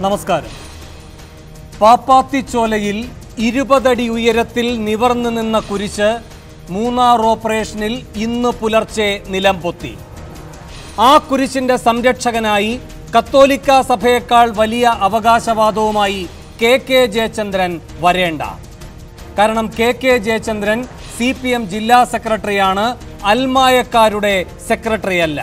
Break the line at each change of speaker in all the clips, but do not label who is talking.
നമസ്കാരം പാപ്പാത്തിച്ചോലയിൽ ഇരുപതടി ഉയരത്തിൽ നിവർന്നു നിന്ന കുരിശ് മൂന്നാർ ഓപ്പറേഷനിൽ ഇന്ന് പുലർച്ചെ നിലം പൊത്തി ആ കുരിശിന്റെ സംരക്ഷകനായി കത്തോലിക്ക സഭയേക്കാൾ വലിയ അവകാശവാദവുമായി കെ കെ ജയചന്ദ്രൻ വരേണ്ട കാരണം K K Jayachandran C P M ജില്ലാ സെക്രട്ടറിയാണ് അൽമായക്കാരുടെ സെക്രട്ടറിയല്ല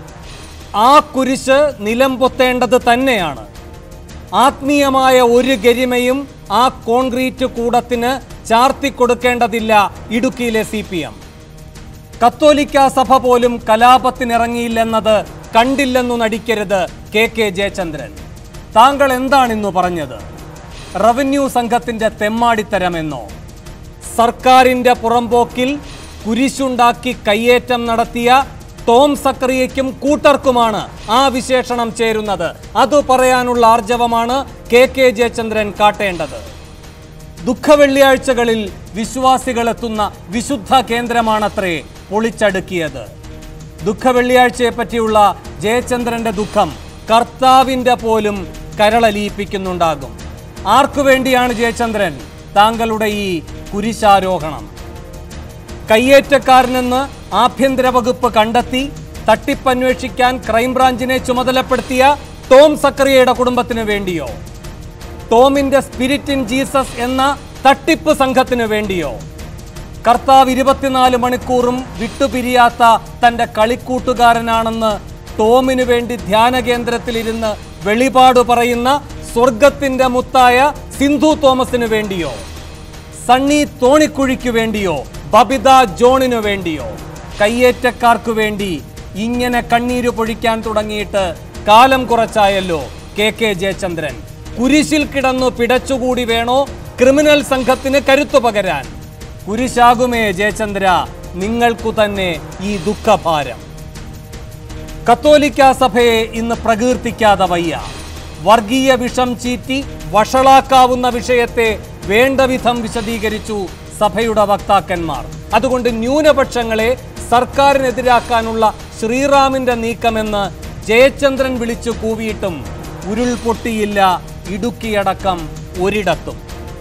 ആ കുരിശ് നിലം പൊത്തേണ്ടത് തന്നെയാണ് ആത്മീയമായ ഒരു ഗരിമയും ആ കോൺക്രീറ്റ് കൂടത്തിന് ചാർത്തിക്കൊടുക്കേണ്ടതില്ല ഇടുക്കിയിലെ സി പി എം കത്തോലിക്ക സഭ പോലും കലാപത്തിനിറങ്ങിയില്ലെന്നത് കണ്ടില്ലെന്നു നടിക്കരുത് കെ കെ ജയചന്ദ്രൻ താങ്കൾ എന്താണിന്നു പറഞ്ഞത് റവന്യൂ സംഘത്തിന്റെ തെമ്മാടിത്തരമെന്നോ സർക്കാരിന്റെ പുറംപോക്കിൽ കുരിശുണ്ടാക്കി കയ്യേറ്റം നടത്തിയ ടോം സക്രിയയ്ക്കും കൂട്ടർക്കുമാണ് ആ വിശേഷണം ചേരുന്നത് അത് പറയാനുള്ള ആർജവമാണ് കെ കെ ജയചന്ദ്രൻ കാട്ടേണ്ടത് ദുഃഖവെള്ളിയാഴ്ചകളിൽ വിശ്വാസികൾ എത്തുന്ന വിശുദ്ധ കേന്ദ്രമാണത്രേ പൊളിച്ചടുക്കിയത് ദുഃഖവെള്ളിയാഴ്ചയെ പറ്റിയുള്ള ജയചന്ദ്രന്റെ ദുഃഖം കർത്താവിന്റെ പോലും കരളലിയിപ്പിക്കുന്നുണ്ടാകും ആർക്കു വേണ്ടിയാണ് ജയചന്ദ്രൻ താങ്കളുടെ ഈ കുരിശാരോഹണം കയ്യേറ്റക്കാരനെന്ന് ആഭ്യന്തര വകുപ്പ് കണ്ടെത്തി തട്ടിപ്പന്വേഷിക്കാൻ ക്രൈംബ്രാഞ്ചിനെ ചുമതലപ്പെടുത്തിയ ടോം സക്കറിയയുടെ കുടുംബത്തിനു വേണ്ടിയോ ടോമിന്റെ സ്പിരിറ്റ് ഇൻ ജീസസ് എന്ന തട്ടിപ്പ് സംഘത്തിനു വേണ്ടിയോ കർത്താവ് ഇരുപത്തിനാല് മണിക്കൂറും വിട്ടുപിരിയാത്ത തന്റെ കളിക്കൂട്ടുകാരനാണെന്ന് ടോമിനു വേണ്ടി ധ്യാന കേന്ദ്രത്തിലിരുന്ന് വെളിപാട് പറയുന്ന സ്വർഗത്തിന്റെ മുത്തായ സിന്ധു തോമസിനു വേണ്ടിയോ സണ്ണി തോണിക്കുഴിക്കു വേണ്ടിയോ ബബിത ജോണിനു വേണ്ടിയോ കയ്യേറ്റക്കാർക്കു വേണ്ടി ഇങ്ങനെ കണ്ണീര് പൊഴിക്കാൻ തുടങ്ങിയിട്ട് കാലം കുറച്ചായല്ലോ കെ കെ ജയചന്ദ്രൻ കുരിശിൽ കിടന്നു പിടച്ചുകൂടി വേണോ ക്രിമിനൽ സംഘത്തിന് കരുത്തു പകരാൻ കുരിശാകുമേ ജയചന്ദ്ര നിങ്ങൾക്കു തന്നെ ഈ ദുഃഖഭാരം കത്തോലിക്ക സഭയെ ഇന്ന് പ്രകീർത്തിക്കാതെ വയ്യ വർഗീയ വിഷം ചീറ്റി വഷളാക്കാവുന്ന വിഷയത്തെ വേണ്ട വിധം വിശദീകരിച്ചു സഭയുടെ വക്താക്കന്മാർ അതുകൊണ്ട് ന്യൂനപക്ഷങ്ങളെ സർക്കാരിനെതിരാക്കാനുള്ള ശ്രീറാമിന്റെ നീക്കമെന്ന് ജയചന്ദ്രൻ വിളിച്ചു കൂവിയിട്ടും ഉരുൾപൊട്ടിയില്ല ഇടുക്കിയടക്കം ഒരിടത്തും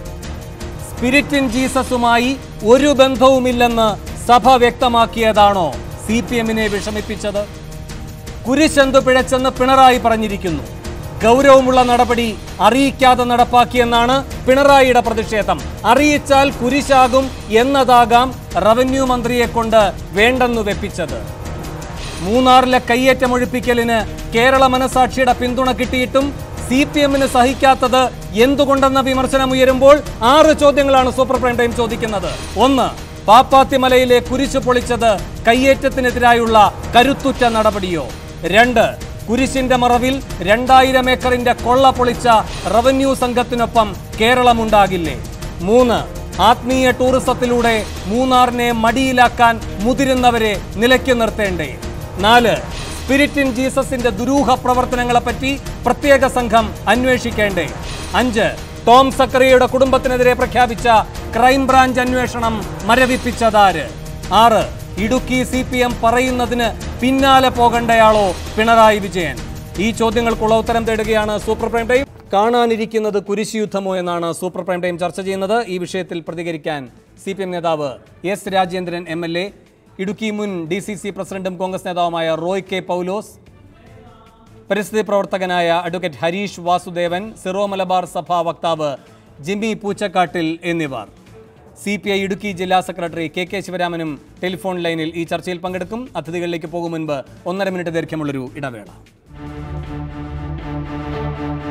സ്പിരിറ്റ് ഇൻ ജീസസുമായി ഒരു ബന്ധവുമില്ലെന്ന് സഭ വ്യക്തമാക്കിയതാണോ സി പി എമ്മിനെ വിഷമിപ്പിച്ചത് കുരിശെന്തു പിഴച്ചെന്ന് പിണറായി പറഞ്ഞിരിക്കുന്നു ഗൗരവമുള്ള നടപടി അറിയിക്കാതെ നടപ്പാക്കിയെന്നാണ് പിണറായിയുടെ പ്രതിഷേധം അറിയിച്ചാൽ കുരിശാകും എന്നതാകാം റവന്യൂ മന്ത്രിയെ കൊണ്ട് വേണ്ടെന്നു വെപ്പിച്ചത് മൂന്നാറിലെ കയ്യേറ്റമൊഴിപ്പിക്കലിന് കേരള മനസാക്ഷിയുടെ പിന്തുണ കിട്ടിയിട്ടും സി പി എമ്മിന് സഹിക്കാത്തത് എന്തുകൊണ്ടെന്ന വിമർശനം ഉയരുമ്പോൾ ആറ് ചോദ്യങ്ങളാണ് സൂപ്പർ പ്രൈം ടൈം ചോദിക്കുന്നത് ഒന്ന് പാപ്പാത്തിമലയിലെ കുരിശ് പൊളിച്ചത് കയ്യേറ്റത്തിനെതിരായുള്ള കരുത്തുറ്റ നടപടിയോ രണ്ട് കുരിശിന്റെ മറവിൽ രണ്ടായിരം ഏക്കറിന്റെ കൊള്ള പൊളിച്ച റവന്യൂ സംഘത്തിനൊപ്പം കേരളമുണ്ടാകില്ലേ മൂന്ന് ആത്മീയ ടൂറിസത്തിലൂടെ മൂന്നാറിനെ മടിയിലാക്കാൻ മുതിരുന്നവരെ നിലയ്ക്ക് നിർത്തേണ്ടേ നാല് സ്പിരിറ്റ് ഇൻ ജീസസിന്റെ ദുരൂഹ പ്രവർത്തനങ്ങളെപ്പറ്റി പ്രത്യേക സംഘം അന്വേഷിക്കേണ്ടേ അഞ്ച് ടോം സക്കറിയയുടെ കുടുംബത്തിനെതിരെ പ്രഖ്യാപിച്ച ക്രൈംബ്രാഞ്ച് അന്വേഷണം മരവിപ്പിച്ചതാര് ആറ് ഇടുക്കി സി പി എം പറയുന്നതിന് പിന്നാലെ പോകേണ്ടയാളോ പിണറായി വിജയൻ ഈ ചോദ്യങ്ങൾക്കുള്ള ഉത്തരം തേടുകയാണ് സൂപ്പർ പ്രൈം ടൈം കാണാനിരിക്കുന്നത് കുരിശ് യുദ്ധമോ എന്നാണ് സൂപ്പർ പ്രൈം ടൈം ചർച്ച ചെയ്യുന്നത് ഈ വിഷയത്തിൽ പ്രതികരിക്കാൻ സി പി എം നേതാവ് S Rajendran M L A Idukki മുൻ ഡി സി സി പ്രസിഡന്റും കോൺഗ്രസ് നേതാവുമായ റോയ് കെ പൗലോസ് പരിസ്ഥിതി പ്രവർത്തകനായ അഡ്വക്കേറ്റ് ഹരീഷ് വാസുദേവൻ സിറോ മലബാർ സഭാ വക്താവ് ജിമ്മി പൂച്ചക്കാട്ടിൽ എന്നിവർ സി പി ഐ ഇടുക്കി ജില്ലാ സെക്രട്ടറി കെ കെ ശിവരാമനും ടെലിഫോൺ ലൈനിൽ ഈ ചർച്ചയിൽ പങ്കെടുക്കും അതിഥികളിലേക്ക് പോകും മുൻപ് ഒന്നര മിനിറ്റ് ദൈർഘ്യമുള്ളൊരു ഇടവേള